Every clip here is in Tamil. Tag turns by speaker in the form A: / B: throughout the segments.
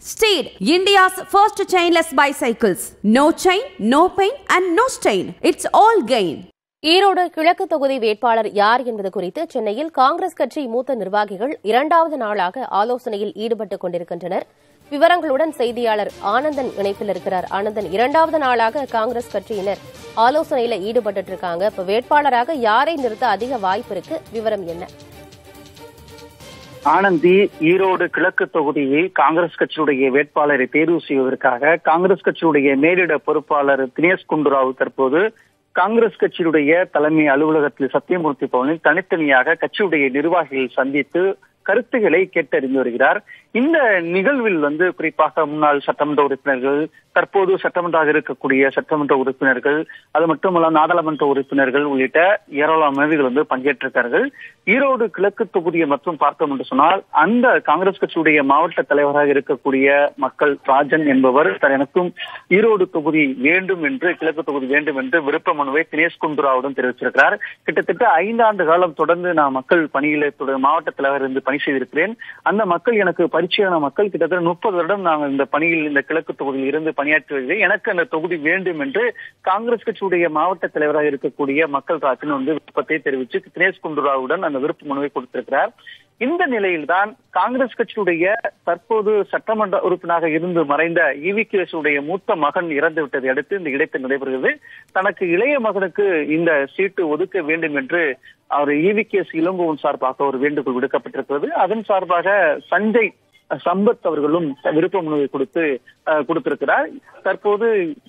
A: Steed, India's first chainless bicycles. No chain, no pain, and no stain. It's all gain.
B: Erode கிழக்கு தொகுதி வேட்பாளர் யார் என்பது குறித்து சென்னையில் காங்கிரஸ் கட்சி மூத்த நிர்வாகிகள் இரண்டாவது நாளாக ஆலோசனையில் ஈடுபட்டுக் கொண்டிருக்கின்றனர் விவரங்களுடன் செய்தியாளர் ஆனந்தன் இணைப்பில் இருக்கிறார் ஆனந்தன் இரண்டாவது நாளாக காங்கிரஸ் கட்சியினர் ஆலோசனையில ஈடுபட்டு இருக்காங்க இப்ப வேட்பாளராக யாரை நிறுத்த அதிக வாய்ப்பு இருக்கு விவரம் என்ன
C: ஆனந்தி ஈரோடு கிழக்கு தொகுதியில் காங்கிரஸ் கட்சியுடைய வேட்பாளரை தேர்வு செய்வதற்காக காங்கிரஸ் கட்சியுடைய மேலிட பொறுப்பாளர் தினேஷ் குண்டுராவ் தற்போது காங்கிரஸ் கட்சியுடைய தலைமை அலுவலகத்தில் சத்தியமூர்த்தி பவனில் தனித்தனியாக கட்சியுடைய நிர்வாகிகள் சந்தித்து கருத்துக்களை கேட்டறிந்து வருகிறார் இந்த நிகழ்வில் வந்து குறிப்பாக முன்னாள் சட்டமன்ற உறுப்பினர்கள் தற்போது சட்டமன்றாக இருக்கக்கூடிய சட்டமன்ற உறுப்பினர்கள் அது மட்டுமல்ல நாடாளுமன்ற உறுப்பினர்கள் உள்ளிட்ட ஏராளமானவர்கள் வந்து பங்கேற்றிருக்கார்கள் ஈரோடு கிழக்கு தொகுதியை மற்றும் பார்த்தோம் என்று சொன்னால் அந்த காங்கிரஸ் கட்சியுடைய மாவட்ட தலைவராக இருக்கக்கூடிய மக்கள் ராஜன் என்பவர் எனக்கும் ஈரோடு தொகுதி வேண்டும் என்று கிழக்கு தொகுதி வேண்டும் என்று விருப்ப மனுவை தினேஷ் குண்டுராவுடன் தெரிவிச்சிருக்கிறார் கிட்டத்தட்ட ஐந்தாண்டு காலம் தொடர்ந்து நான் மக்கள் பணியில மாவட்ட தலைவர் இருந்து பணி செய்திருக்கிறேன் அந்த மக்கள் எனக்கு பரிச்சயமான மக்கள் கிட்டத்தட்ட முப்பது வருடம் நாங்கள் இந்த பணியில் இந்த கிழக்கு தொகுதியில் இருந்து பணியாற்றி வருகிறேன் எனக்கு அந்த தொகுதி வேண்டும் என்று காங்கிரஸ் கட்சியுடைய மாவட்ட தலைவராக இருக்கக்கூடிய மக்கள் ராஜன் வந்து விருப்பத்தை தெரிவித்து தினேஷ் குண்டுராவுடன் அந்த விருப்ப மனுவை கொடுத்திருக்கிறார் இந்த நிலையில்தான் காங்கிரஸ் கட்சியுடைய தற்போது சட்டமன்ற உறுப்பினராக இருந்து மறைந்த இவி உடைய மூத்த மகன் இறந்து விட்டதை அடுத்து இந்த இடைத்தேர்தல் நடைபெறுகிறது தனக்கு இளைய மகனுக்கு இந்த சீட்டு ஒதுக்க வேண்டும் என்று அவர் இவி கே எஸ் இளங்கோவன் சார்பாக ஒரு வேண்டுகோள் விடுக்கப்பட்டிருக்கிறது அதன் சார்பாக சஞ்சய் சம்பத் அவர்களும் விருப்ப மனுவை கொடுத்து கொடுத்திருக்கிறார் தற்போது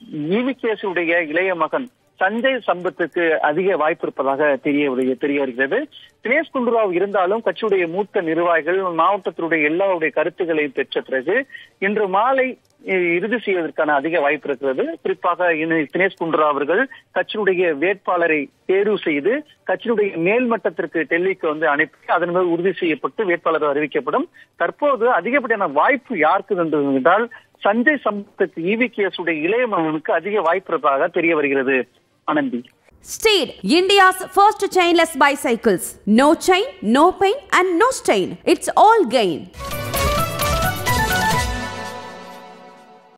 C: உடைய இளைய மகன் சஞ்சய் சம்பத்துக்கு அதிக வாய்ப்பு இருப்பதாக தெரிய தெரிய வருகிறது தினேஷ் குண்டுராவ் இருந்தாலும் கட்சியுடைய மூத்த நிர்வாகிகள் மாவட்டத்தினுடைய எல்லாருடைய கருத்துக்களையும் பெற்ற பிறகு இன்று மாலை இறுதி செய்வதற்கான அதிக வாய்ப்பு இருக்கிறது குறிப்பாக தினேஷ் குண்டுரா அவர்கள் கட்சியினுடைய வேட்பாளரை தேர்வு செய்து கட்சியினுடைய மேல்மட்டத்திற்கு டெல்லிக்கு வந்து அனுப்பி அதன் மேல் உறுதி செய்யப்பட்டு வேட்பாளர் அறிவிக்கப்படும் தற்போது அதிகப்படியான வாய்ப்பு யாருக்கு என்றால் சஞ்சய் சம்பத்துக்கு இவி கேஸ் உடைய இளைய மகனுக்கு அதிக வாய்ப்பு இருப்பதாக தெரிய வருகிறது Anandhi
A: Steed, India's first chainless bicycles. No chain, no pain, and no stain. It's all gain.